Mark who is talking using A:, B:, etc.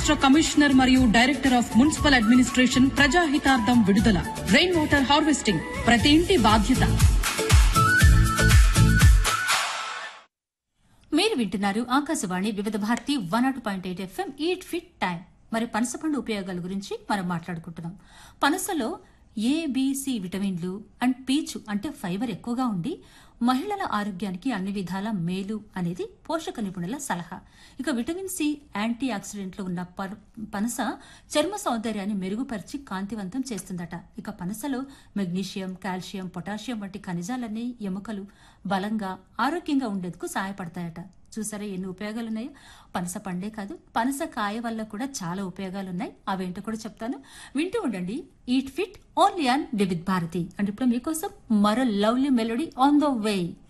A: రాష్ట్ర కమిషనర్ మరియు director of municipal administration ప్రజాహితార్థం విడుదల రెయిన్ వాటర్ హార్వెస్టింగ్ ప్రతి ఇంటి బాధ్యత
B: మీరు వింటున్నారు Akashvani Vividh Bharati one naught point eight FM eat fit time మరి పనసపండు ఉపయోగాల గురించి మనం మాట్లాడుకుంటున్నాం పనసలో ఏ బి,సి విటమిన్లు అండ్ పీచు అంటే ఫైబర్ ఎక్కువగా ఉండి మహిళల ఆరోగ్యానికి అన్ని విధాల మేలు అనేది పోషక నిపుణుల సలహా ఇక విటమిన్ సి యాంటీ ఆక్సిడెంట్లు ఉన్న పర్- పనస చర్మ సౌందర్యాన్ని మెరుగుపరిచి కాంతివంతం చేస్తుందట ఇక పనసలో మెగ్నీషియం కాల్షియం పొటాషియం వంటి ఖనిజాలన్నీ ఎముకలు బలంగా ఆరోగ్యంగా ఉండేందుకు సహాయపడతాయట చూసారా ఎన్ని ఉపయోగాలున్నాయో పనస పండే కాదు పనస కాయ వల్ల కూడా చాలా ఉపయోగాలున్నాయి అవేంటో కూడా చెప్తాను వింటూ ఉండండి eat fit only on Vividh Bharati and ఇప్పుడు మీకోసం మరో lovely melody on the way